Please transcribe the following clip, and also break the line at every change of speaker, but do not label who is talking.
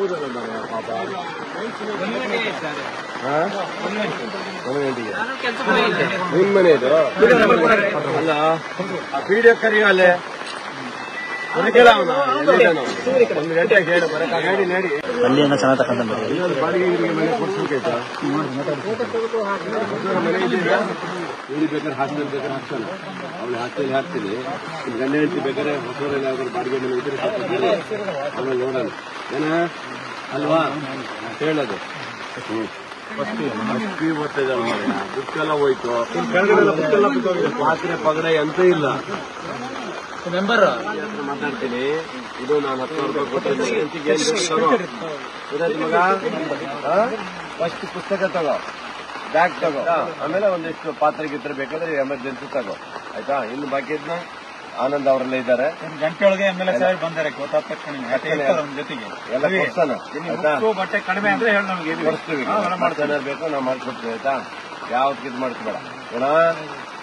ಬರುವುದಲ್ಲ ಮಾರ್ರೆ, ಪಾಪ ಹಾ? ಒಂದು ಗಂಟೆಗೆ ನಿಮ್ ಮನೆ ಇದು ಅಲ್ಲ ಆ ಪೀಡಿಯ ಕರಿ ಅಲ್ಲೇ ಒಂದು ಕೇಳ ಅವನ ಎಲ್ಲಿದ್ದಾನೋ? ಒಂದು ಗಂಟೆಗೆ ಹೇಳು ಬರಕ ಗಾಡಿ ನಡಿ
ಅಲ್ಲಿಂದ ಚೆನ್ನಾಗಿ ತಗೊಂಡ್ಬರ್ರಿ
ಇನ್ನೊಂದು ಬಾಡಿಗೆ ಗಿಡಿಗೆ ಮನೆ ಕೊಡ್ಸ್ಬೇಕಾಯ್ತಾ ಹೊಸೂರ ಮನೆ ಇದೆಯಾ ಇಲ್ಲಿ ಬೇಕಾದ್ರೆ ಹಾಸ್ಟೆಲ್ ಬೇಕಾದ್ರೆ ಹಾಕ್ತಾನೆ ಅವಳು ಹಾಸ್ಟೆಲ್ ಹಾಕ್ತೀನಿ ಇಲ್ಲಿ ಗಂಡ ಹೆಂಡತಿ ಬೇಕಾದ್ರೆ ಹೊಸೂರಲ್ಲಿ ಯಾವ್ದಾದ್ರು ಬಾಡಿಗೆ ಮನೆ ಇದ್ರೆ ಸ್ವಲ್ಪ ಹೇಳಿ ಆಮೇಲೆ ನೋಡೋಣ ಏನ ಅಲ್ವಾ ಹೇಳೋದು ಹ್ಮ್ ಅಷ್ಟೇ ಓದ್ತಿದ್ದಾಳೆ ಮಾರ್ರೆ. ಬುಕ್ಕೆಲ್ಲ ಹೋಯ್ತು ಕೆಳಗಡೆ ಬುಕ್ಕೆಲ್ಲ ಬಿದ್ದೋಗಿದೆ ಪಾತ್ರೆ ಪಗಡೆ ಎಂತ ಇಲ್ಲ
ಮೆಂಬರ್
ಹತ್ರ ಮಾತಾಡ್ತೀನಿ ಇದು ನಾನು ಹತ್ತು ಸಾವಿರ ರೂಪಾಯಿ ಕೊಟ್ಟಿದ್ದೀನಿ ಹೆಂಚಿಗೆ ಏನ್ ಬೇಕು ತಗೋ ಗೊತ್ತಾಯ್ತು ಮಗ ಫಸ್ಟ್ ಪುಸ್ತಕ ತಗೋ ಬ್ಯಾಗ್ ತಗೋ ಆಮೇಲೆ ಒಂದಿಷ್ಟು ಪಾತ್ರೆ ಗಿತ್ರೆ ಬೇಕಾದ್ರೆ ಎಮರ್ಜೆನ್ಸಿ ತಗೋ ಆಯ್ತಾ ಇನ್ನು ಬಾಕಿ ಇದ್ನ ಆನಂದ್ ಅವರೆಲ್ಲ ಇದ್ದಾರೆ
ಗಂಟೆ ಒಳಗೆ ಎಮ್ ಎಲ್ ಎ ಸಾಹೇಬ್ ಬಂದಾರೆ ಗೊತ್ತಾದ ತಕ್ಷಣ ಅವ್ರ ಜೊತೆಗೆ
ಎಲ್ಲ ಕೊಡ್ತಾನ ಆಯ್ತಾ
ಬುಕ್ಕು, ಬಟ್ಟೆ ಕಡಿಮೆ ಅಂದ್ರೆ ಹೇಳಿ ನಮ್ಗೆ
ಕೊಡಿಸ್ತೀವಿ ಮಾಡ್ತಾನೆ ಬೇಕು ನಾವು ಮಾಡ್ಕೊಡ್ತೀವಿ ಆಯ್ತಾ ಯಾವ್ದಕ್ಕೆ ಇದು ಮಾಡ್ತೀವಿ ಬೇಡ ಏನ